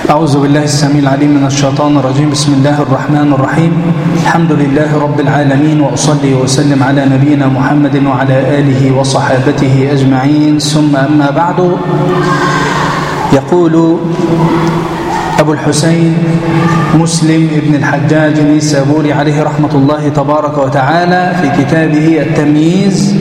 أعوذ بالله السميع العليم من الشيطان الرجيم بسم الله الرحمن الرحيم الحمد لله رب العالمين وأصلي وسلم على نبينا محمد وعلى آله وصحابته أجمعين ثم أما بعد يقول أبو الحسين مسلم ابن الحجاج النسابوري عليه رحمة الله تبارك وتعالى في كتابه التمييز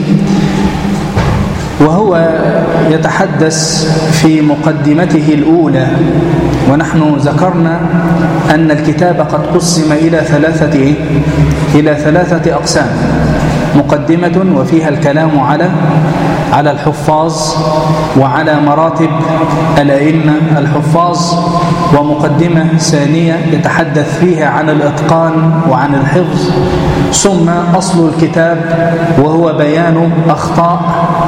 وهو يتحدث في مقدمته الأولى ونحن ذكرنا أن الكتاب قد قسم إلى ثلاثة إلى ثلاثة أقسام مقدمة وفيها الكلام على على الحفاظ وعلى مراتب الأئمة الحفاظ ومقدمة ثانية يتحدث فيها عن الإتقان وعن الحفظ ثم أصل الكتاب وهو بيان أخطاء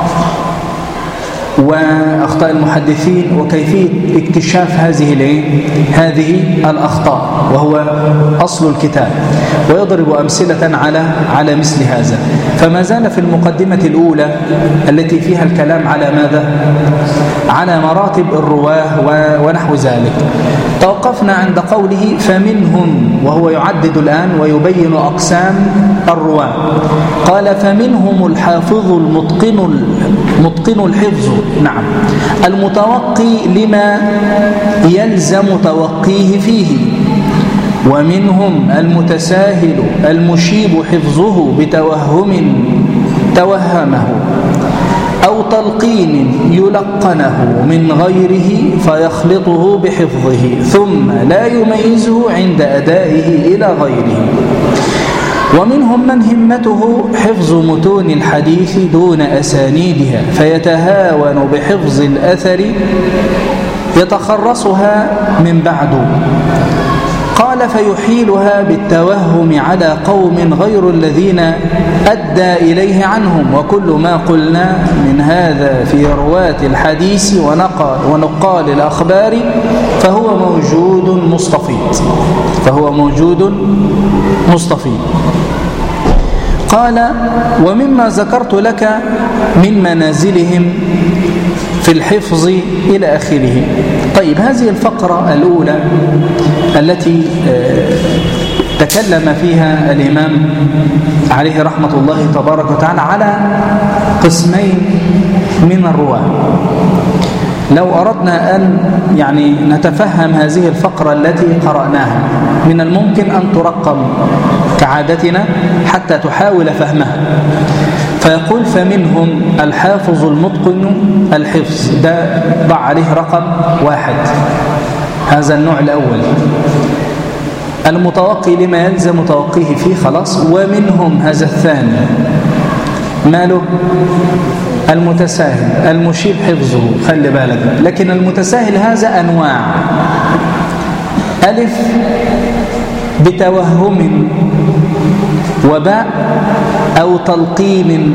وأخطاء المحدثين وكيفية اكتشاف هذه هذه الأخطاء وهو أصل الكتاب ويضرب أمثلة على على مثل هذا فما زال في المقدمة الأولى التي فيها الكلام على ماذا؟ على مراتب الرواه ونحو ذلك توقفنا عند قوله فمنهم وهو يعدد الآن ويبين أقسام الرواه قال فمنهم الحافظ المتقن متقن الحفظ نعم المتوقي لما يلزم توقيه فيه ومنهم المتساهل المشيب حفظه بتوهم توهمه أو تلقين يلقنه من غيره فيخلطه بحفظه ثم لا يميزه عند أدائه إلى غيره ومنهم من همته حفظ متون الحديث دون أسانيدها فيتهاون بحفظ الأثر يتخرصها من بعد قال فيحيلها بالتوهم على قوم غير الذين أدى إليه عنهم وكل ما قلنا من هذا في رواة الحديث ونقال, ونقال الأخبار فهو موجود مصطفيد فهو موجود مصطفيد قال ومما ذكرت لك من منازلهم في الحفظ إلى آخره طيب هذه الفقرة الأولى التي تكلم فيها الإمام عليه رحمة الله تبارك وتعالى على قسمين من الرواة لو أردنا أن يعني نتفهم هذه الفقرة التي قرأناها من الممكن أن ترقم كعادتنا حتى تحاول فهمها فيقول فمنهم الحافظ المتقن الحفظ ده ضع عليه رقم واحد هذا النوع الأول المتوقي لما يلزم توقيه فيه خلاص ومنهم هذا الثاني ماله المتساهل المشيب حفظه خلي بالك لكن المتساهل هذا أنواع ألف بتوهم وباء أو تلقين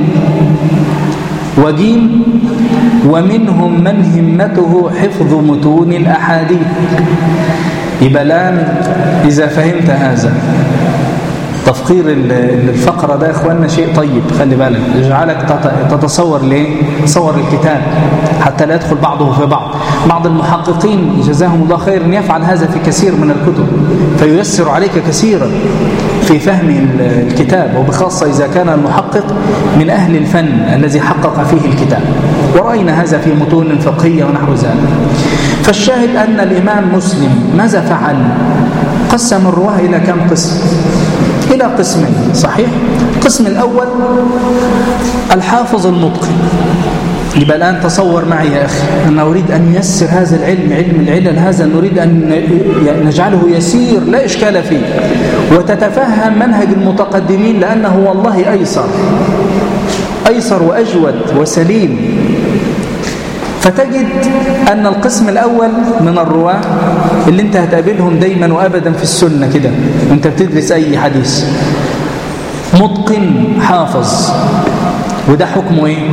وجيم ومنهم من همته حفظ متون الأحاديث يبقى الآن إذا فهمت هذا تفقير الفقرة ده يا إخواننا شيء طيب خلي بالك يجعلك تتصور ليه تصور الكتاب حتى لا يدخل بعضه في بعض بعض المحققين جزاهم الله خيرا يفعل هذا في كثير من الكتب فييسر عليك كثيرا في فهم الكتاب وبخاصة إذا كان المحقق من أهل الفن الذي حقق فيه الكتاب ورأينا هذا في متون فقهية ونحو ذلك فالشاهد أن الإمام مسلم ماذا فعل قسم الرواه إلى كم قسم إلى قسمين صحيح القسم الأول الحافظ المتقن يبقى الآن تصور معي يا أخي أنا أريد أن نيسر هذا العلم علم العلل هذا نريد أن نجعله يسير لا إشكال فيه وتتفهم منهج المتقدمين لأنه والله أيسر أيسر وأجود وسليم فتجد أن القسم الأول من الرواة اللي انت هتقابلهم دايما وأبدا في السنة كده وانت بتدرس أي حديث متقن حافظ وده حكمه ايه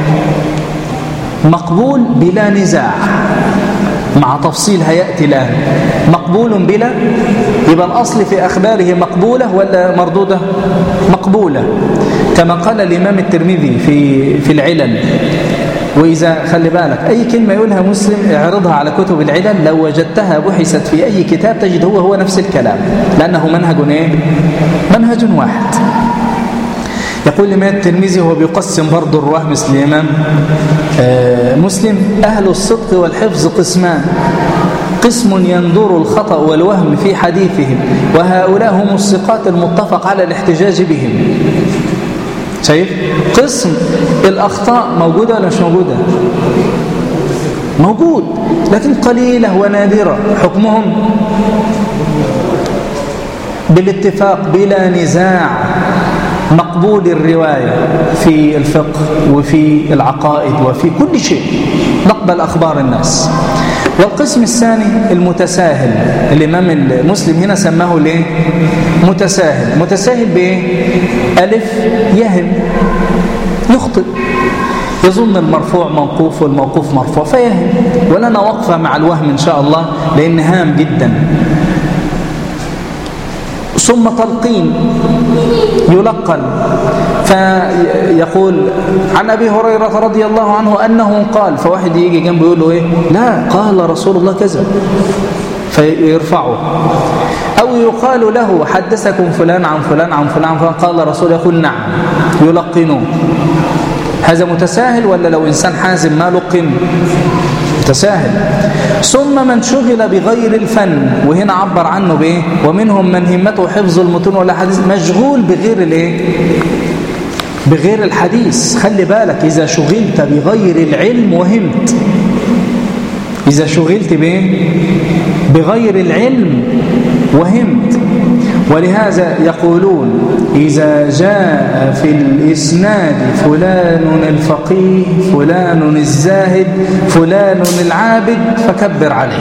مقبول بلا نزاع مع تفصيل هيأتي الآن مقبول بلا يبقى الأصل في أخباره مقبولة ولا مردودة مقبولة كما قال الإمام الترمذي في في العلل وإذا خلي بالك أي كلمة يقولها مسلم اعرضها على كتب العلل لو وجدتها بحثت في أي كتاب تجد هو هو نفس الكلام لأنه منهج إيه؟ منهج واحد يقول الإمام الترمذي هو بيقسم برضه الرواه مثل الإمام آه مسلم أهل الصدق والحفظ قسمان قسم يندور الخطأ والوهم في حديثهم وهؤلاء هم الثقات المتفق على الاحتجاج بهم شايف قسم الأخطاء موجودة ولا مش موجودة موجود لكن قليلة ونادرة حكمهم بالاتفاق بلا نزاع مقبول الرواية في الفقه وفي العقائد وفي كل شيء نقبل أخبار الناس والقسم الثاني المتساهل الإمام المسلم هنا سماه ليه متساهل متساهل بإيه ألف يهم يخطئ يظن المرفوع موقوف والموقوف مرفوع فيهم ولنا وقفة مع الوهم إن شاء الله لأن هام جدا ثم تلقين يلقن فيقول عن أبي هريرة رضي الله عنه أنه قال فواحد يجي جنبه يقول له إيه لا قال رسول الله كذا فيرفعه أو يقال له حدثكم فلان عن فلان عن فلان, عن فلان قال رسول يقول نعم يلقنون هذا متساهل ولا لو إنسان حازم ما لقن متساهل ثم من شغل بغير الفن وهنا عبر عنه بايه ومنهم من همته حفظ المتون والاحاديث مشغول بغير الايه بغير الحديث خلي بالك اذا شغلت بغير العلم وهمت اذا شغلت بايه بغير العلم وهمت ولهذا يقولون إذا جاء في الإسناد فلان الفقيه فلان الزاهد فلان العابد فكبر عليه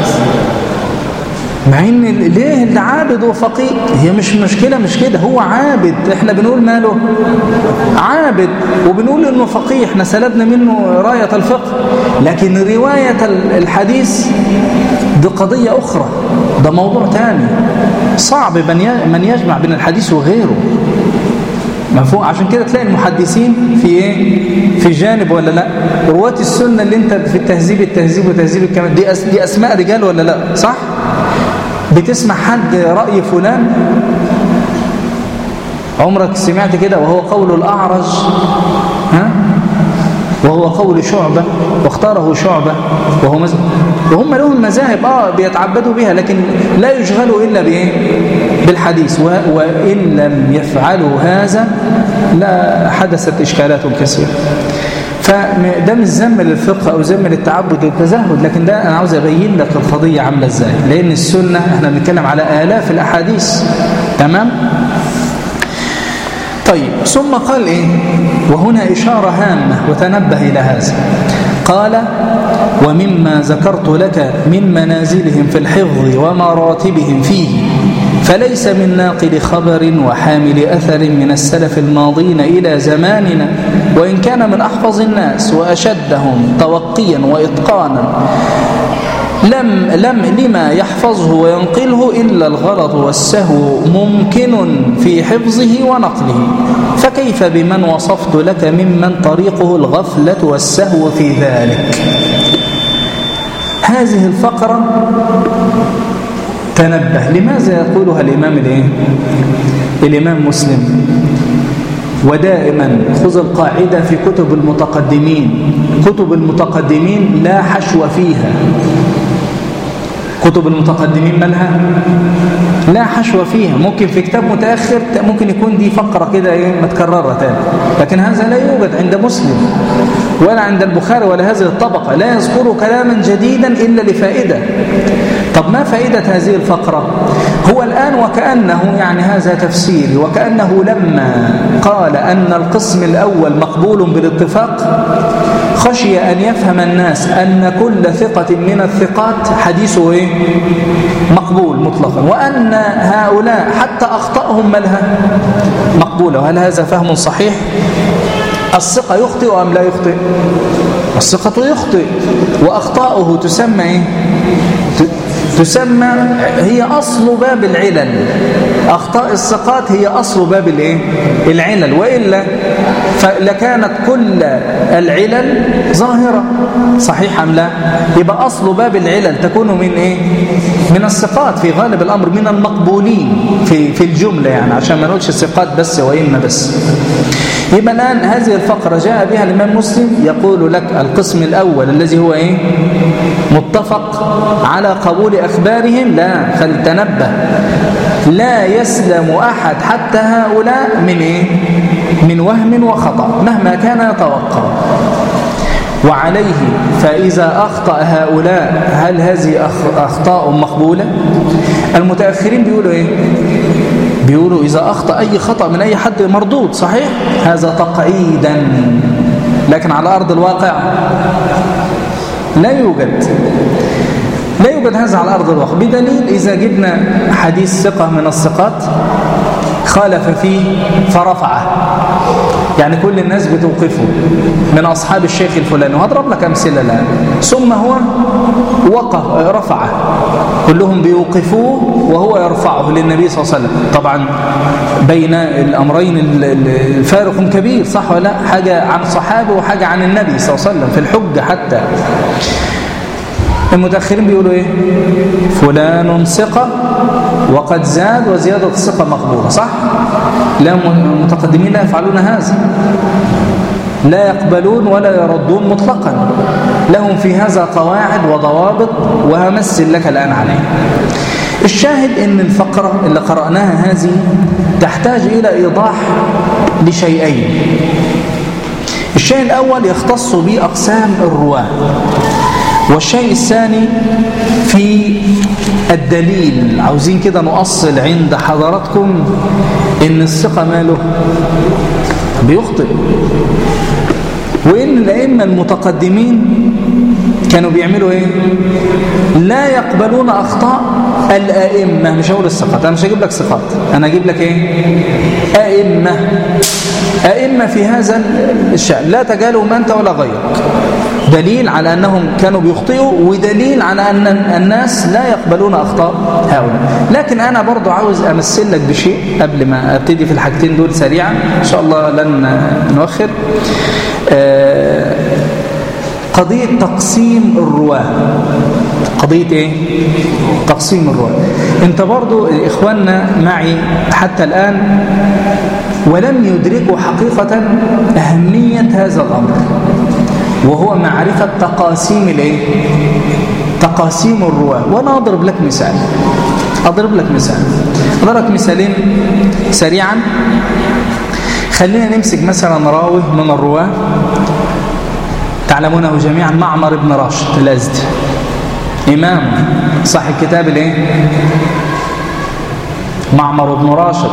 مع ان ليه اللي عابد وفقيه هي مش مشكله مش كده هو عابد احنا بنقول ماله عابد وبنقول انه فقيه احنا سلبنا منه رايه الفقه لكن روايه الحديث دي قضيه اخرى ده موضوع تاني صعب من يجمع بين الحديث وغيره مفهوم عشان كده تلاقي المحدثين في ايه في جانب ولا لا رواة السنة اللي انت في التهذيب التهذيب وتهذيب الكمال دي, أس دي اسماء رجال ولا لا صح بتسمع حد رأي فلان عمرك سمعت كده وهو قول الأعرج ها وهو قول شعبة واختاره شعبة وهو مز... وهم لهم مذاهب اه بيتعبدوا بها لكن لا يشغلوا إلا بإيه بالحديث و... وإن لم يفعلوا هذا لا حدثت إشكالات كثيرة فده مش ذم للفقه أو ذم للتعبد والتزهد لكن ده أنا عاوز أبين لك القضية عاملة إزاي لأن السنة احنا بنتكلم على آلاف الأحاديث تمام طيب ثم قال إيه وهنا إشارة هامة وتنبه إلى هذا قال ومما ذكرت لك من منازلهم في الحفظ ومراتبهم فيه فليس من ناقل خبر وحامل أثر من السلف الماضين إلى زماننا وإن كان من أحفظ الناس وأشدهم توقيا وإتقانا لم لم لما يحفظه وينقله إلا الغلط والسهو ممكن في حفظه ونقله فكيف بمن وصفت لك ممن طريقه الغفلة والسهو في ذلك هذه الفقرة تنبه لماذا يقولها الإمام الإيه؟ الإمام مسلم ودائما خذ القاعدة في كتب المتقدمين كتب المتقدمين لا حشو فيها كتب المتقدمين مالها لا حشو فيها ممكن في كتاب متأخر ممكن يكون دي فقرة كده ايه متكررة تاني لكن هذا لا يوجد عند مسلم ولا عند البخاري ولا هذه الطبقة لا يذكر كلاما جديدا إلا لفائدة طب ما فائدة هذه الفقرة هو الآن وكأنه يعني هذا تفسيري وكأنه لما قال أن القسم الأول مقبول بالاتفاق خشي أن يفهم الناس أن كل ثقة من الثقات حديثه إيه؟ مقبول مطلقا وأن هؤلاء حتى أخطأهم ملها مقبولة وهل هذا فهم صحيح؟ الثقة يخطئ أم لا يخطئ؟ الثقة يخطئ وأخطاؤه تسمى إيه؟ تسمى هي أصل باب العلل أخطاء الثقات هي أصل باب الايه العلل وإلا لكانت كل العلل ظاهرة صحيح أم لا يبقى أصل باب العلل تكون من إيه من الثقات في غالب الأمر من المقبولين في في الجملة يعني عشان ما نقولش الثقات بس وإما بس يبقى الآن هذه الفقرة جاء بها الإمام مسلم يقول لك القسم الأول الذي هو إيه متفق على قبول أخبارهم لا فلتنبه لا يسلم أحد حتى هؤلاء من إيه من وهم وخطأ مهما كان يتوقع وعليه فإذا أخطأ هؤلاء هل هذه أخطاء مقبولة المتأخرين بيقولوا إيه بيقولوا إذا أخطأ أي خطأ من أي حد مردود صحيح هذا تقعيدا لكن على أرض الواقع لا يوجد لا يوجد هذا على أرض الواقع بدليل إذا جبنا حديث ثقة من الثقات خالف فيه فرفعه يعني كل الناس بتوقفه من أصحاب الشيخ الفلاني وهضرب لك أمثلة الآن ثم هو وقف رفعه كلهم بيوقفوه وهو يرفعه للنبي صلى الله عليه وسلم طبعا بين الأمرين الفارق كبير صح ولا لا حاجة عن صحابه وحاجة عن النبي صلى الله عليه وسلم في الحجة حتى المتأخرين بيقولوا ايه فلان ثقة وقد زاد وزيادة الثقة مقبولة صح لا المتقدمين لا يفعلون هذا لا يقبلون ولا يردون مطلقا لهم في هذا قواعد وضوابط وهمثل لك الآن عليه الشاهد ان الفقرة اللي قرأناها هذه تحتاج إلى إيضاح لشيئين الشيء الأول يختص بأقسام الرواة والشيء الثاني في الدليل عاوزين كده نؤصل عند حضراتكم ان الثقة ماله بيخطئ وان الائمه المتقدمين كانوا بيعملوا ايه لا يقبلون اخطاء الائمه مش هقول الثقات انا مش هجيب لك ثقات انا هجيب لك ايه ائمه ائمه في هذا الشأن لا تجالهم انت ولا غيرك دليل على أنهم كانوا بيخطئوا ودليل على أن الناس لا يقبلون أخطاء هؤلاء لكن أنا برضو عاوز أمثل لك بشيء قبل ما أبتدي في الحاجتين دول سريعا إن شاء الله لن نؤخر قضية تقسيم الرواة قضية ايه تقسيم الرواة انت برضو اخواننا معي حتى الآن ولم يدركوا حقيقة أهمية هذا الأمر وهو معرفة تقاسيم الايه تقاسيم الرواة وانا اضرب لك مثال اضرب لك مثال اضرب لك مثالين سريعا خلينا نمسك مثلا راوي من الرواة تعلمونه جميعا معمر بن راشد الازدي امام صاحب كتاب الايه معمر بن راشد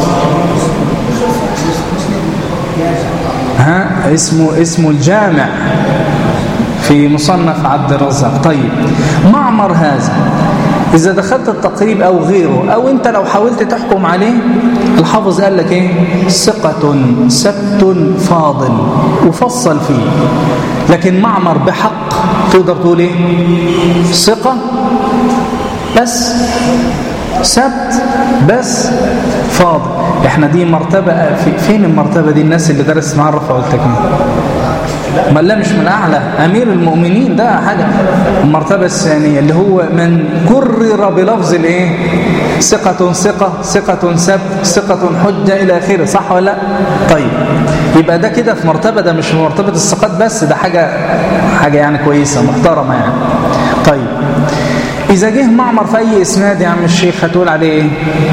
ها اسمه اسمه الجامع في مصنف عبد الرزاق طيب معمر هذا إذا دخلت التقريب أو غيره أو أنت لو حاولت تحكم عليه الحافظ قال لك إيه ثقة سبت فاضل وفصل فيه لكن معمر بحق تقدر تقول إيه ثقة بس سبت بس فاضل احنا دي مرتبة في فين المرتبة دي الناس اللي درست مع الرفع والتكميل ما لا مش من أعلى أمير المؤمنين ده حاجة المرتبة الثانية اللي هو من كرر بلفظ الايه ثقة ثقة ثقة سب ثقة حجة إلى آخره صح ولا لا طيب يبقى ده كده في مرتبة ده مش في مرتبة الثقات بس ده حاجة حاجة يعني كويسة محترمة يعني طيب إذا جه معمر في أي إسناد يا عم الشيخ هتقول عليه إيه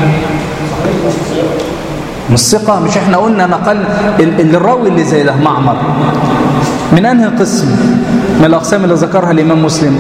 مش ثقة مش احنا قلنا نقل الراوي اللي زي ده معمر من أنهي قسم من الأقسام اللي ذكرها الإمام مسلم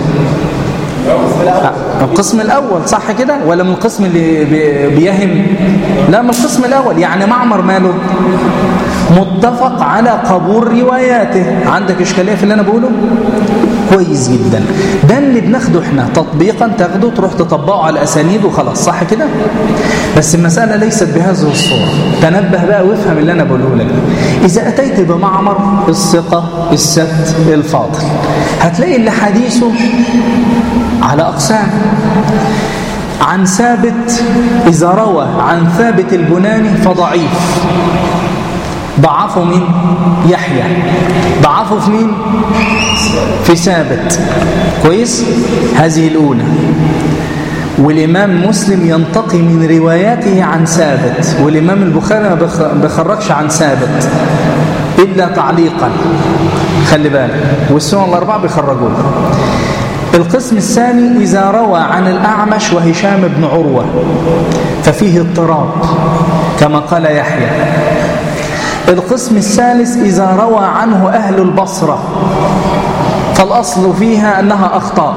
القسم الأول صح كده ولا من القسم اللي بيهم لا من القسم الأول يعني معمر ماله متفق على قبول رواياته عندك إشكالية في اللي أنا بقوله كويس جدا ده اللي بناخده احنا تطبيقا تاخده تروح تطبقه على أسانيد وخلاص صح كده بس المسألة ليست بهذه الصورة تنبه بقى وافهم اللي أنا بقوله لك إذا أتيت بمعمر الثقة السبت الفاضل هتلاقي اللي حديثه على أقسام عن ثابت إذا روى عن ثابت البناني فضعيف ضعفه مين يحيى ضعفه في مين في ثابت كويس هذه الأولى والإمام مسلم ينتقي من رواياته عن ثابت والإمام البخاري ما بيخرجش عن ثابت إلا تعليقا خلي بالك والسنن الأربعة بيخرجوه القسم الثاني إذا روى عن الأعمش وهشام بن عروة ففيه اضطراب كما قال يحيى القسم الثالث إذا روى عنه أهل البصرة فالأصل فيها أنها أخطاء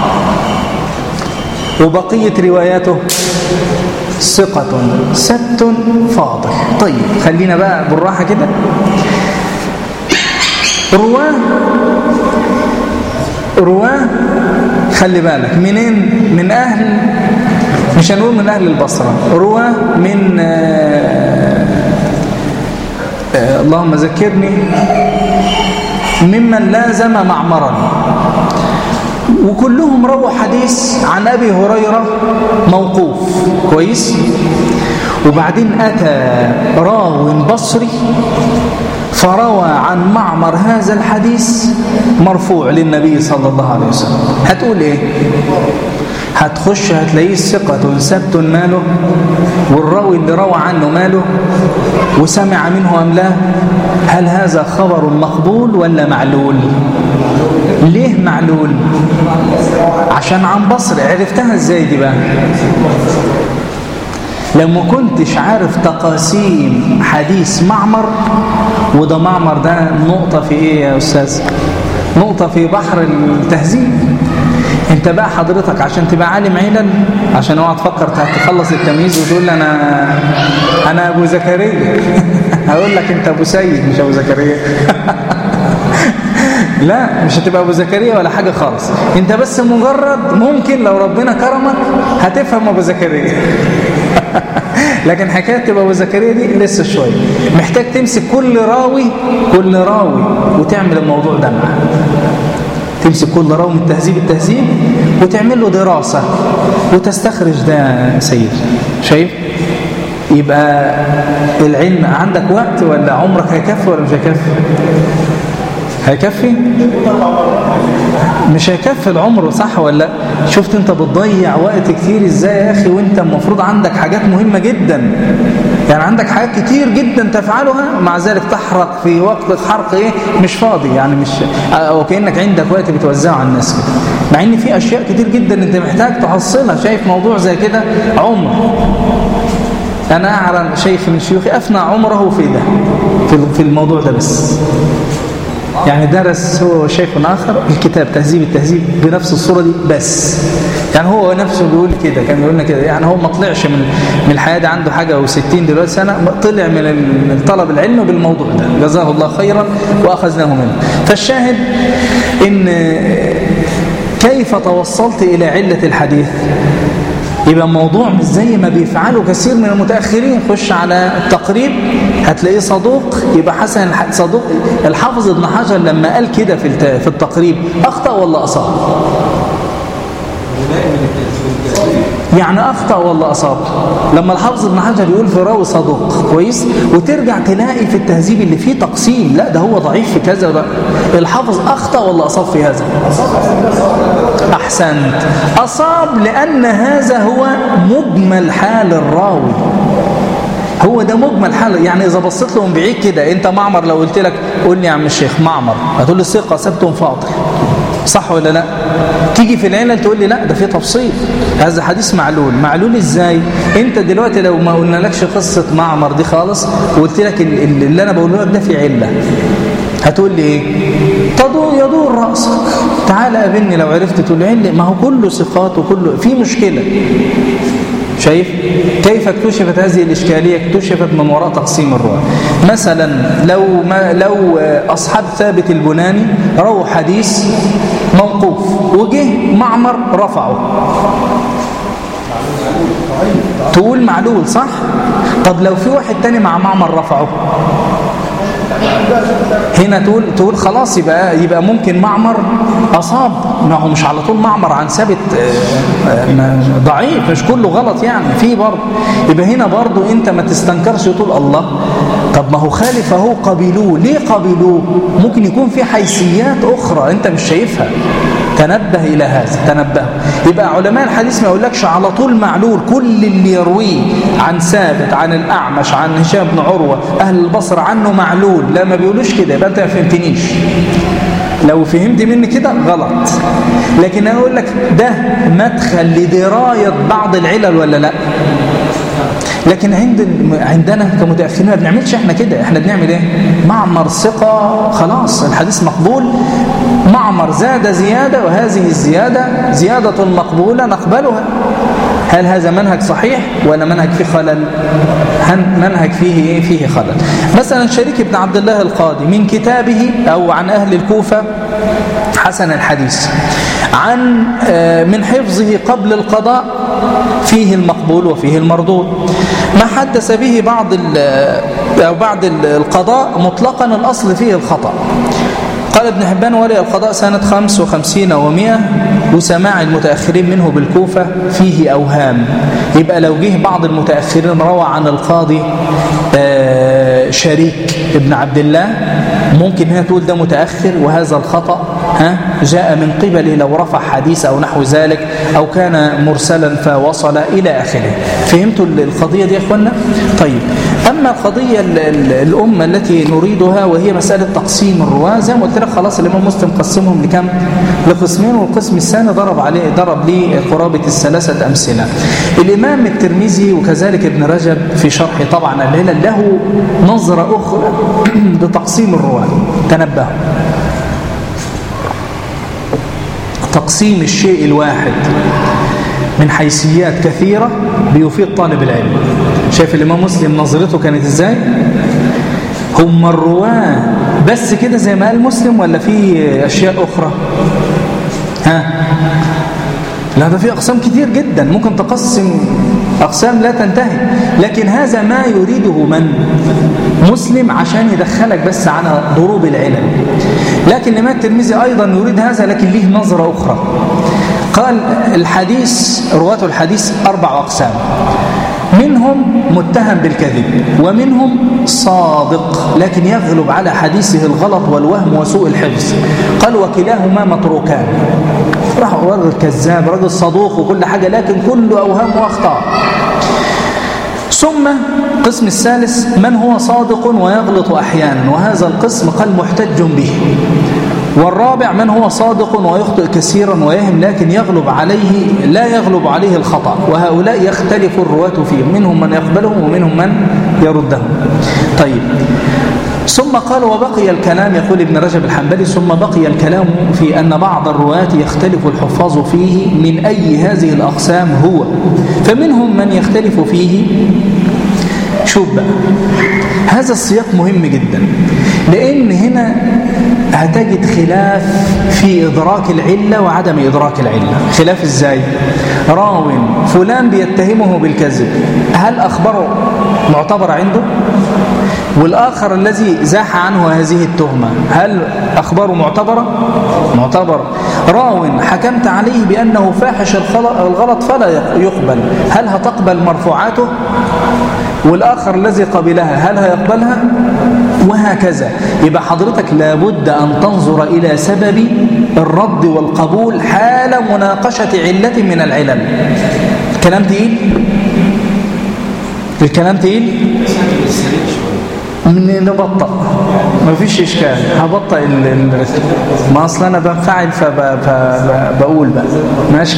وبقية رواياته ثقة ست فاضل طيب خلينا بقى بالراحة كده رواه رواه خلي بالك منين من أهل مش هنقول من أهل البصرة رواه من آه آه اللهم ذكرني ممن لازم معمرا وكلهم رووا حديث عن أبي هريرة موقوف كويس وبعدين أتى راو بصري فروى عن معمر هذا الحديث مرفوع للنبي صلى الله عليه وسلم هتقول ايه هتخش هتلاقيه ثقة سبت ماله والراوي اللي روى عنه ماله وسمع منه أم لا هل هذا خبر مقبول ولا معلول ليه معلول عشان عن بصر عرفتها ازاي دي بقى لو ما كنتش عارف تقاسيم حديث معمر وده معمر ده نقطة في ايه يا أستاذ نقطة في بحر التهذيب انت بقى حضرتك عشان تبقى عالم علل عشان اوعى تفكر تخلص التمييز وتقول لي انا انا ابو زكريا هقول لك انت ابو سيد مش ابو زكريا لا مش هتبقى ابو زكريا ولا حاجه خالص انت بس مجرد ممكن لو ربنا كرمك هتفهم ابو زكريا لكن حكايه تبقى ابو زكريا دي لسه شويه محتاج تمسك كل راوي كل راوي وتعمل الموضوع ده معاه تمسك كل راوي من تهذيب التهذيب وتعمل له دراسه وتستخرج ده سيد شايف يبقى العلم عندك وقت ولا عمرك هيكفي ولا مش هيكفي هيكفي مش هيكفي العمر صح ولا شفت انت بتضيع وقت كتير ازاي يا اخي وانت المفروض عندك حاجات مهمة جدا يعني عندك حاجات كتير جدا تفعلها مع ذلك تحرق في وقت حرق ايه مش فاضي يعني مش او كانك عندك وقت بتوزعه على الناس كده مع ان في اشياء كتير جدا انت محتاج تحصلها شايف موضوع زي كده عمر انا اعلم شيخ من شيوخي افنى عمره في ده في الموضوع ده بس يعني درس هو شيخ آخر الكتاب تهذيب التهذيب بنفس الصورة دي بس يعني هو نفسه بيقول كده كان بيقول لنا كده يعني هو ما طلعش من من الحياة دي عنده حاجة و60 دلوقتي سنة طلع من طلب العلم بالموضوع ده جزاه الله خيرا وأخذناه منه فالشاهد إن كيف توصلت إلى علة الحديث يبقى الموضوع مش زي ما بيفعله كثير من المتأخرين خش على التقريب هتلاقيه صدوق يبقى حسن صدوق الحافظ ابن حجر لما قال كده في في التقريب أخطأ ولا أصاب يعني أخطأ ولا أصاب لما الحافظ ابن حجر يقول في راوي صدوق كويس وترجع تلاقي في التهذيب اللي فيه تقسيم لا ده هو ضعيف في كذا وده الحافظ أخطأ ولا أصاب في هذا أحسنت أصاب لأن هذا هو مجمل حال الراوي هو ده مجمل حال يعني إذا بصيت له من بعيد كده أنت معمر لو قلت لك قول لي يا عم الشيخ معمر هتقول لي ثقة سبت فاضل صح ولا لا تيجي في العلل تقول لي لا ده في تفصيل هذا حديث معلول معلول ازاي انت دلوقتي لو ما قلنا لكش قصة معمر دي خالص وقلت لك اللي انا بقوله لك ده في علة هتقول لي ايه تدور يدور رأسك تعال قابلني لو عرفت تقول لي ما هو كله صفات وكله في مشكلة شايف كيف اكتشفت هذه الإشكالية اكتشفت من وراء تقسيم الرواة مثلا لو, ما لو أصحاب ثابت البناني رووا حديث موقوف وجه معمر رفعه تقول معلول صح طب لو في واحد تاني مع معمر رفعه هنا تقول تقول خلاص يبقى يبقى ممكن معمر اصاب ما هو مش على طول معمر عن ثابت ضعيف مش كله غلط يعني في برضه يبقى هنا برضه انت ما تستنكرش تقول الله طب ما هو خالف اهو قبلوه ليه قبلوه ممكن يكون في حيثيات اخرى انت مش شايفها تنبه إلى هذا تنبه يبقى علماء الحديث ما يقولكش على طول معلول كل اللي يرويه عن ثابت عن الأعمش عن هشام بن عروة أهل البصر عنه معلول لا ما بيقولوش كده يبقى أنت ما فهمتنيش لو فهمت مني كده غلط لكن أنا أقول لك ده مدخل لدراية بعض العلل ولا لا لكن عند عندنا كمتأخرين ما بنعملش احنا كده احنا بنعمل ايه معمر ثقة خلاص الحديث مقبول معمر زاد زيادة وهذه الزيادة زيادة مقبولة نقبلها هل هذا منهج صحيح ولا منهج فيه خلل منهج فيه ايه فيه خلل مثلا شريك بن عبد الله القاضي من كتابه او عن اهل الكوفة حسن الحديث عن من حفظه قبل القضاء فيه المقبول وفيه المردود ما حدث به بعض أو بعد القضاء مطلقا الأصل فيه الخطأ قال ابن حبان ولي القضاء سنة 55 و100 وسماع المتأخرين منه بالكوفة فيه أوهام يبقى لو جه بعض المتأخرين روى عن القاضي شريك ابن عبد الله ممكن هنا تقول ده متأخر وهذا الخطأ ها جاء من قبله لو رفع حديث أو نحو ذلك أو كان مرسلا فوصل إلى آخره فهمتوا القضية دي يا أخوانا؟ طيب أما القضية الأم التي نريدها وهي مسألة تقسيم الرواة زي ما قلت لك خلاص الإمام مسلم قسمهم لكم؟ لقسمين والقسم الثاني ضرب عليه ضرب لي قرابة الثلاثة أمثلة الإمام الترمذي وكذلك ابن رجب في شرح طبعا الليلة له نظرة أخرى لتقسيم الرواة تنبهوا تقسيم الشيء الواحد من حيثيات كثيرة بيفيد طالب العلم شايف الإمام مسلم نظرته كانت إزاي هم الرواة بس كده زي ما قال مسلم ولا في أشياء أخرى ها لا ده في أقسام كتير جدا ممكن تقسم أقسام لا تنتهي لكن هذا ما يريده من مسلم عشان يدخلك بس على ضروب العلم لكن الإمام الترمذي أيضا يريد هذا لكن له نظرة أخرى قال الحديث رواة الحديث أربع أقسام منهم متهم بالكذب ومنهم صادق لكن يغلب على حديثه الغلط والوهم وسوء الحفظ قال وكلاهما متروكان راح راجل كذاب راجل صدوق وكل حاجة لكن كله أوهام وأخطاء ثم القسم الثالث من هو صادق ويغلط أحيانا وهذا القسم قال محتج به والرابع من هو صادق ويخطئ كثيرا ويهم لكن يغلب عليه لا يغلب عليه الخطأ وهؤلاء يختلف الرواة فيهم منهم من يقبلهم ومنهم من يردهم طيب ثم قال وبقي الكلام يقول ابن رجب الحنبلي ثم بقي الكلام في أن بعض الرواة يختلف الحفاظ فيه من أي هذه الأقسام هو فمنهم من يختلف فيه شوف بقى هذا السياق مهم جدا لأن هنا هتجد خلاف في إدراك العلة وعدم إدراك العلة خلاف إزاي راو فلان بيتهمه بالكذب هل أخبره معتبر عنده والآخر الذي زاح عنه هذه التهمة هل أخباره معتبرة معتبر راو حكمت عليه بأنه فاحش الغلط فلا يقبل هل هتقبل مرفوعاته والآخر الذي قبلها هل هيقبلها وهكذا يبقى حضرتك لابد أن تنظر إلى سبب الرد والقبول حال مناقشة علة من العلل الكلام تقيل الكلام تقيل من نبطأ ما فيش إشكال هبطأ ال... ال... ما أصلا أنا بنفعل فبقول بقى ماشي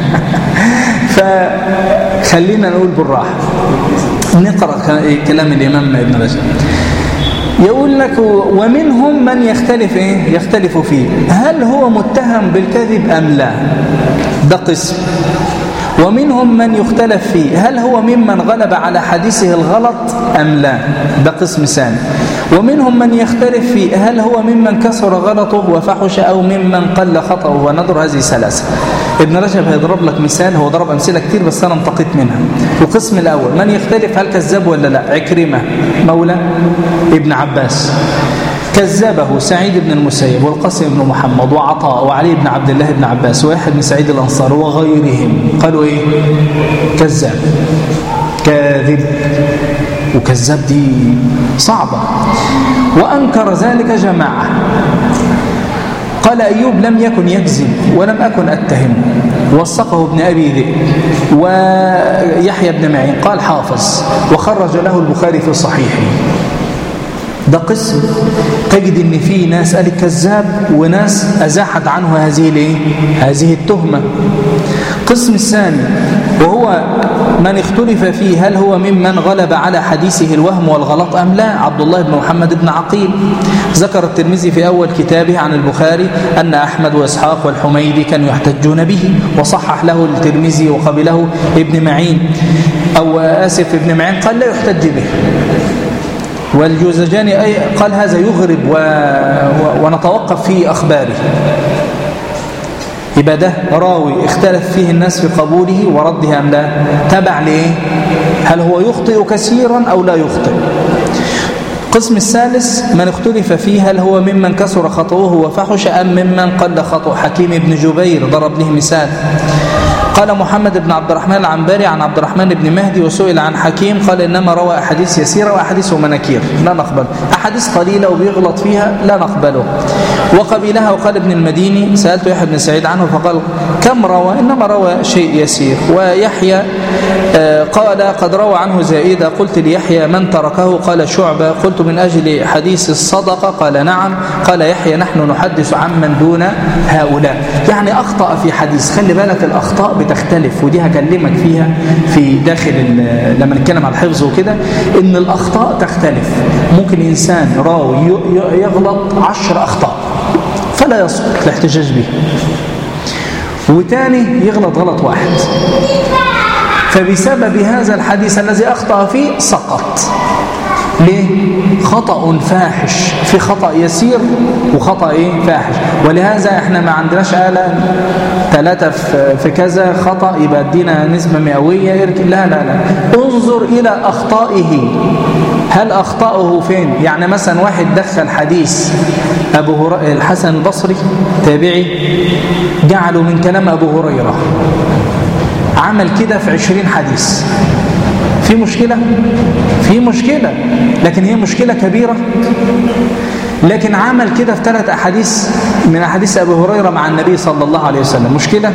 فخلينا نقول بالراحة نقرأ كلام الإمام ابن رجب يقول لك ومنهم من يختلف إيه؟ يختلف فيه هل هو متهم بالكذب أم لا ده قسم ومنهم من يختلف فيه هل هو ممن غلب على حديثه الغلط أم لا ده قسم ثاني ومنهم من يختلف فيه هل هو ممن كسر غلطه وفحش أو ممن قل خطأه ونظر هذه ثلاثة ابن رجب هيضرب لك مثال هو ضرب أمثلة كتير بس أنا انتقيت منها القسم الأول من يختلف هل كذاب ولا لا عكرمة مولى ابن عباس كذبه سعيد بن المسيب والقاسم بن محمد وعطاء وعلي بن عبد الله بن عباس وواحد من سعيد الأنصار وغيرهم قالوا إيه كذاب كاذب وكذاب دي صعبة وأنكر ذلك جماعة قال أيوب لم يكن يكذب ولم أكن أتهمه وثقه ابن أبي ذئب ويحيى بن معين قال حافظ وخرج له البخاري في صحيحه ده قسم تجد ان في ناس قالت كذاب وناس ازاحت عنه هذه الايه هذه التهمه القسم الثاني وهو من اختلف فيه هل هو ممن غلب على حديثه الوهم والغلط ام لا عبد الله بن محمد بن عقيل ذكر الترمذي في اول كتابه عن البخاري ان احمد واسحاق والحميدي كانوا يحتجون به وصحح له الترمذي وقبله ابن معين او اسف ابن معين قال لا يحتج به والجوزجاني أي قال هذا يغرب و... و... ونتوقف في أخباره يبقى ده راوي اختلف فيه الناس في قبوله ورده أم لا تبع ليه هل هو يخطئ كثيرا أو لا يخطئ القسم الثالث من اختلف فيه هل هو ممن كسر خطوه وفحش أم ممن قل خطو حكيم بن جبير ضرب له مثال قال محمد بن عبد الرحمن العنبري عن عبد الرحمن بن مهدي وسئل عن حكيم قال إنما روى أحاديث يسيرة وأحاديث مناكير لا نقبل أحاديث قليلة وبيغلط فيها لا نقبله وقبيلها وقال ابن المديني سألت يحيى بن سعيد عنه فقال كم روى إنما روى شيء يسير ويحيى قال قد روى عنه زائدة قلت ليحيى من تركه قال شعبة قلت من أجل حديث الصدقة قال نعم قال يحيى نحن نحدث عمن دون هؤلاء يعني أخطأ في حديث خلي بالك الأخطاء بتختلف ودي هكلمك فيها في داخل لما نتكلم على الحفظ وكده ان الأخطاء تختلف ممكن إنسان راوي يغلط عشر أخطاء فلا يسقط الاحتجاج به وتاني يغلط غلط واحد فبسبب هذا الحديث الذي أخطأ فيه سقط ليه؟ خطأ فاحش في خطأ يسير وخطأ إيه؟ فاحش ولهذا احنا ما عندناش آلة ثلاثة في كذا خطأ يبقى ادينا نسبة مئوية لا لا لا انظر إلى أخطائه هل أخطأه فين؟ يعني مثلا واحد دخل حديث أبو هريرة الحسن البصري تابعي جعله من كلام أبو هريرة عمل كده في عشرين حديث في مشكلة في مشكلة لكن هي مشكلة كبيرة لكن عمل كده في ثلاث أحاديث من أحاديث أبي هريرة مع النبي صلى الله عليه وسلم مشكلة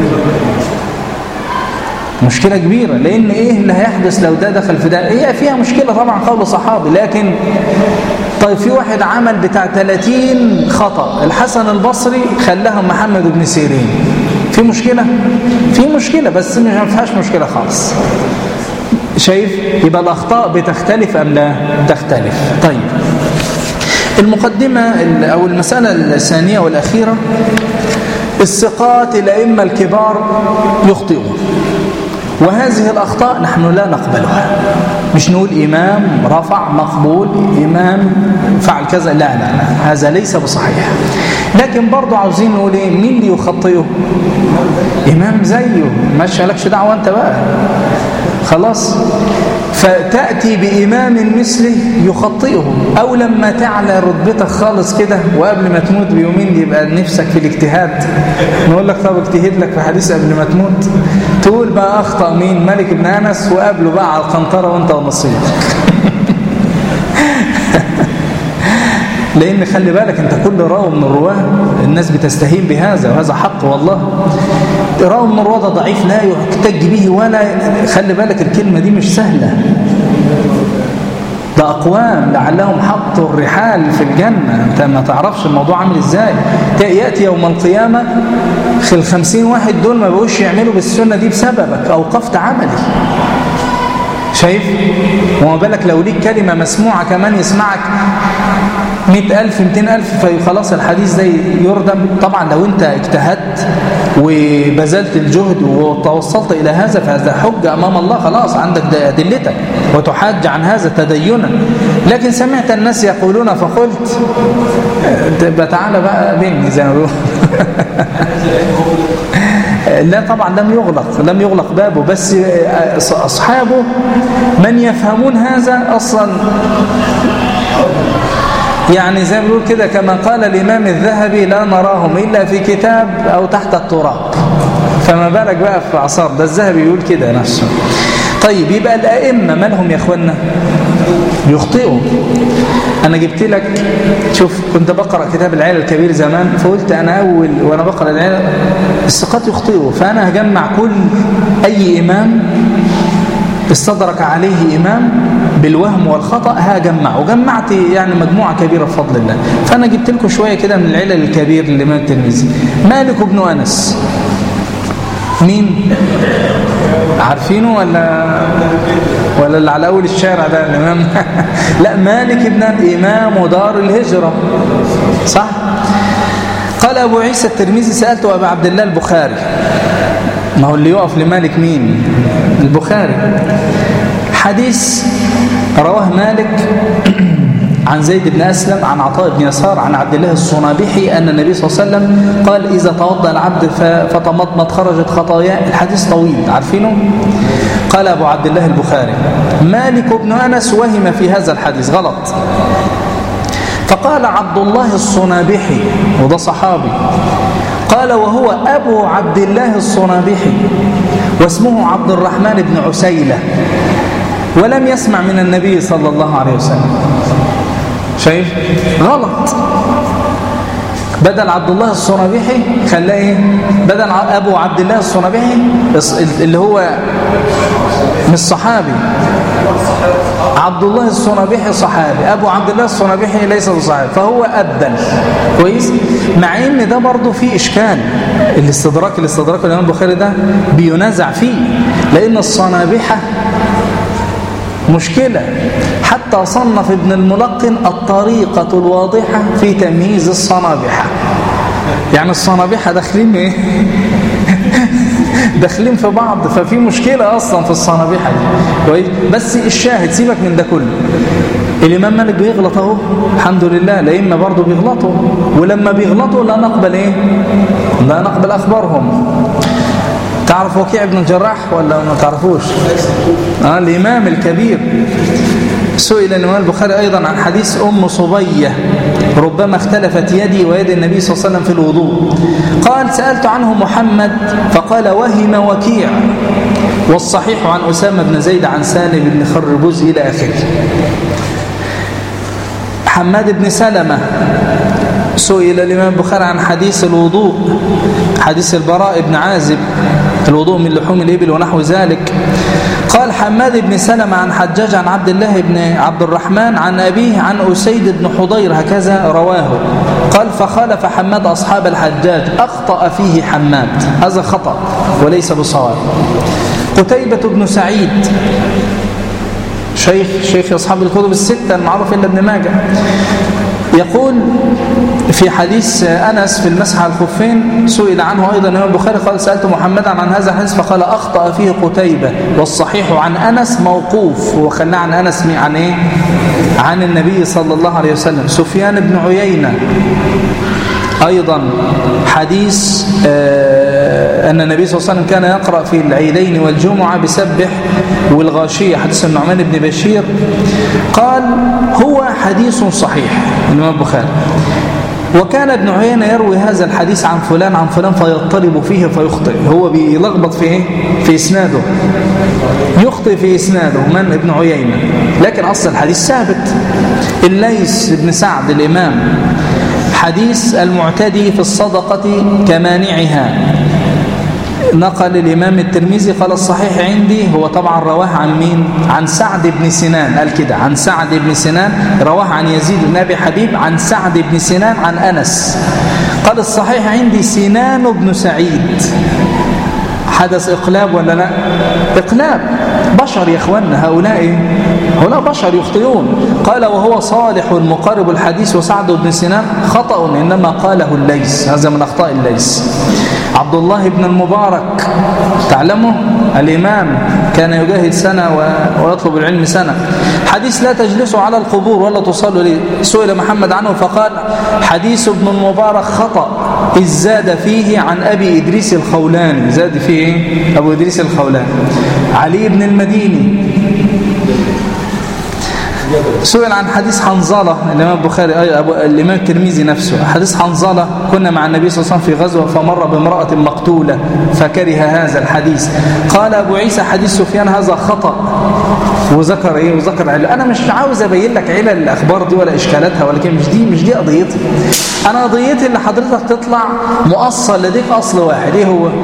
مشكلة كبيرة لأن إيه اللي هيحدث لو ده دخل في ده هي فيها مشكلة طبعا قول صحابي لكن طيب في واحد عمل بتاع 30 خطأ الحسن البصري خلاهم محمد بن سيرين في مشكلة في مشكلة بس ما فيهاش مشكلة خالص شايف يبقى الأخطاء بتختلف أم لا تختلف طيب المقدمة أو المسألة الثانية والأخيرة الثقات الأئمة الكبار يخطئون وهذه الأخطاء نحن لا نقبلها مش نقول إمام رفع مقبول إمام فعل كذا لا لا لا هذا ليس بصحيح لكن برضو عاوزين نقول إيه مين اللي يخطئه إمام زيه ماشي لكش دعوة أنت بقى خلاص فتأتي بإمام مثله يخطئه أو لما تعلى رتبتك خالص كده وقبل ما تموت بيومين يبقى نفسك في الاجتهاد نقول لك طب اجتهد لك في حديث قبل ما تموت تقول بقى أخطأ مين ملك بن أنس وقابله بقى على القنطرة وانت ونصيبك لأن خلي بالك أنت كل راوي من الرواه الناس بتستهين بهذا وهذا حق والله راوي من الرواه ده ضعيف لا يحتج به ولا خلي بالك الكلمة دي مش سهلة ده أقوام لعلهم حطوا الرحال في الجنة أنت ما تعرفش الموضوع عامل إزاي يأتي يوم القيامة في الخمسين واحد دول ما بقوش يعملوا بالسنة دي بسببك أوقفت عملي شايف وما بالك لو ليك كلمة مسموعة كمان يسمعك مئة ألف مئتين ألف فخلاص الحديث ده يردم طبعا لو أنت اجتهدت وبذلت الجهد وتوصلت إلى هذا فهذا حجة أمام الله خلاص عندك أدلتك وتحاج عن هذا تدينا لكن سمعت الناس يقولون فقلت تبقى تعالى بقى بيني زي ما لا طبعا لم يغلق لم يغلق بابه بس أصحابه من يفهمون هذا أصلا يعني زي ما بيقول كده كما قال الإمام الذهبي لا نراهم إلا في كتاب أو تحت التراب فما بالك بقى في عصار ده الذهبي يقول كده نفسه طيب يبقى الأئمة مالهم يا أخوانا يخطئوا أنا جبت لك شوف كنت بقرأ كتاب العيلة الكبير زمان فقلت أنا أول وأنا بقرأ العيلة الثقات يخطئوا فأنا هجمع كل أي إمام استدرك عليه إمام بالوهم والخطأ هجمع وجمعت يعني مجموعة كبيرة بفضل الله فأنا جبت لكم شوية كده من العلل الكبير للإمام الترمذي مالك بن أنس مين عارفينه ولا ولا اللي على اول الشارع ده الامام لا مالك بن امام دار الهجره صح قال ابو عيسى الترمذي سالت ابا عبد الله البخاري ما هو اللي يقف لمالك مين البخاري حديث رواه مالك عن زيد بن أسلم عن عطاء بن يسار عن عبد الله الصنابحي أن النبي صلى الله عليه وسلم قال إذا توضأ العبد فتمضمض خرجت خطاياه الحديث طويل عارفينه قال أبو عبد الله البخاري مالك بن أنس وهم في هذا الحديث غلط فقال عبد الله الصنابحي وده صحابي قال وهو أبو عبد الله الصنابحي واسمه عبد الرحمن بن عسيلة ولم يسمع من النبي صلى الله عليه وسلم شايف غلط بدل عبد الله الصنابحي خلاه ايه بدل ابو عبد الله الصنابحي اللي هو مش صحابي عبد الله الصنابحي صحابي ابو عبد الله الصنابحي ليس صحابي فهو ابدل كويس مع ان ده برضه فيه اشكال الاستدراك الاستدراك الامام البخاري ده بينازع فيه لان الصنابحه مشكلة حتى صنف ابن الملقن الطريقة الواضحة في تمييز الصنابحة يعني الصنابحة داخلين ايه داخلين في بعض ففي مشكلة أصلا في الصنابحة دي بس الشاهد سيبك من ده كله الإمام مالك بيغلط اهو الحمد لله الأئمة برضه بيغلطوا ولما بيغلطوا لا نقبل إيه لا نقبل أخبارهم تعرف وكيع بن الجراح ولا ما تعرفوش آه الإمام الكبير سئل الإمام البخاري أيضا عن حديث أم صبية ربما اختلفت يدي ويد النبي صلى الله عليه وسلم في الوضوء قال سألت عنه محمد فقال وهم وكيع والصحيح عن أسامة بن زيد عن سالم بن خربوز إلى آخره حماد بن سلمة سئل الإمام البخاري عن حديث الوضوء حديث البراء بن عازب الوضوء من لحوم الإبل ونحو ذلك قال حماد بن سلمة عن حجاج عن عبد الله بن عبد الرحمن عن أبيه عن أسيد بن حضير هكذا رواه قال فخالف حماد أصحاب الحجاج أخطأ فيه حماد هذا خطأ وليس بصواب قتيبة بن سعيد شيخ شيخ أصحاب الكتب الستة المعروف إلا ابن ماجه يقول في حديث أنس في المسح على الخفين سئل عنه أيضا الإمام البخاري قال سألت محمدا عن هذا الحديث فقال أخطأ فيه قتيبة والصحيح عن أنس موقوف وخلاه عن أنس عن إيه؟ عن النبي صلى الله عليه وسلم سفيان بن عيينة أيضا حديث أن النبي صلى الله عليه وسلم كان يقرأ في العيدين والجمعة بسبح والغاشية حديث النعمان بن بشير قال هو حديث صحيح الإمام البخاري وكان ابن عيينة يروي هذا الحديث عن فلان عن فلان فيضطرب فيه فيخطئ هو بيلخبط في ايه في اسناده يخطئ في اسناده من ابن عيينة لكن اصل الحديث ثابت الليث بن سعد الامام حديث المعتدي في الصدقة كمانعها نقل الإمام الترمذي قال الصحيح عندي هو طبعا رواه عن مين عن سعد بن سنان قال كده عن سعد بن سنان رواه عن يزيد بن أبي حبيب عن سعد بن سنان عن أنس قال الصحيح عندي سنان بن سعيد حدث إقلاب ولا لا إقلاب بشر يا إخواننا هؤلاء هؤلاء بشر يخطئون قال وهو صالح مقارب الحديث وسعد بن سنان خطأ إنما قاله الليس هذا من أخطاء الليس عبد الله بن المبارك تعلمه الإمام كان يجاهد سنة ويطلب العلم سنة حديث لا تجلسوا على القبور ولا تصلوا لي سئل محمد عنه فقال حديث ابن المبارك خطأ إذ زاد فيه عن أبي إدريس الخولاني زاد فيه أبو إدريس الخولاني علي بن المديني سئل عن حديث حنظلة الإمام البخاري أي أبو الإمام الترمذي نفسه حديث حنظلة كنا مع النبي صلى الله عليه وسلم في غزوة فمر بامرأة مقتولة فكره هذا الحديث قال أبو عيسى حديث سفيان هذا خطأ وذكر ايه وذكر علل انا مش عاوز ابين لك علل الاخبار دي ولا اشكالاتها ولكن مش دي مش دي قضيتي انا قضيتي اللي حضرتك تطلع مؤصل لديك اصل واحد ايه هو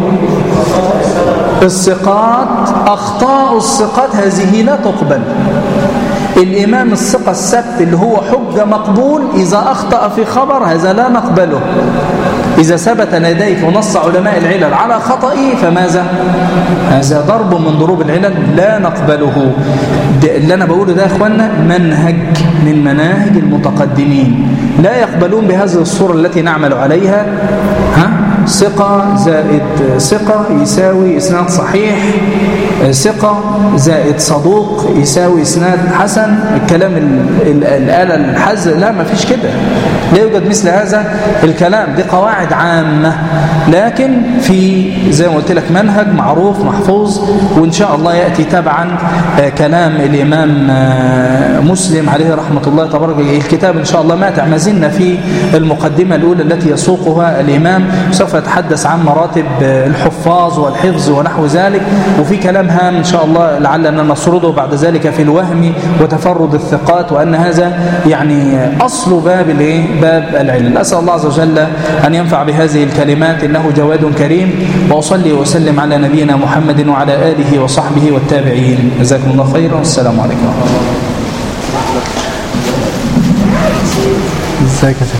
الثقات اخطاء الثقات هذه لا تقبل الإمام الثقة السبت اللي هو حجة مقبول إذا أخطأ في خبر هذا لا نقبله إذا ثبت لديك ونص علماء العلل على خطئه فماذا؟ هذا ضرب من ضروب العلل لا نقبله اللي أنا بقوله ده يا أخوانا منهج من مناهج المتقدمين لا يقبلون بهذه الصورة التي نعمل عليها ها؟ ثقة زائد ثقة يساوي إسناد صحيح ثقة زائد صدوق يساوي إسناد حسن الكلام الآلة الحز لا ما فيش كده لا يوجد مثل هذا الكلام دي قواعد عامة لكن في زي ما قلت لك منهج معروف محفوظ وإن شاء الله يأتي تبعا كلام الإمام مسلم عليه رحمة الله تبارك الكتاب إن شاء الله ماتع ما زلنا في المقدمة الأولى التي يسوقها الإمام سوف يتحدث عن مراتب الحفاظ والحفظ ونحو ذلك وفي كلام هام إن شاء الله لعلنا نسرده بعد ذلك في الوهم وتفرد الثقات وأن هذا يعني أصل باب الايه باب العلم أسأل الله عز وجل أن ينفع بهذه الكلمات إنه جواد كريم وأصلي وأسلم على نبينا محمد وعلى آله وصحبه والتابعين جزاكم الله خيرا والسلام عليكم ازيك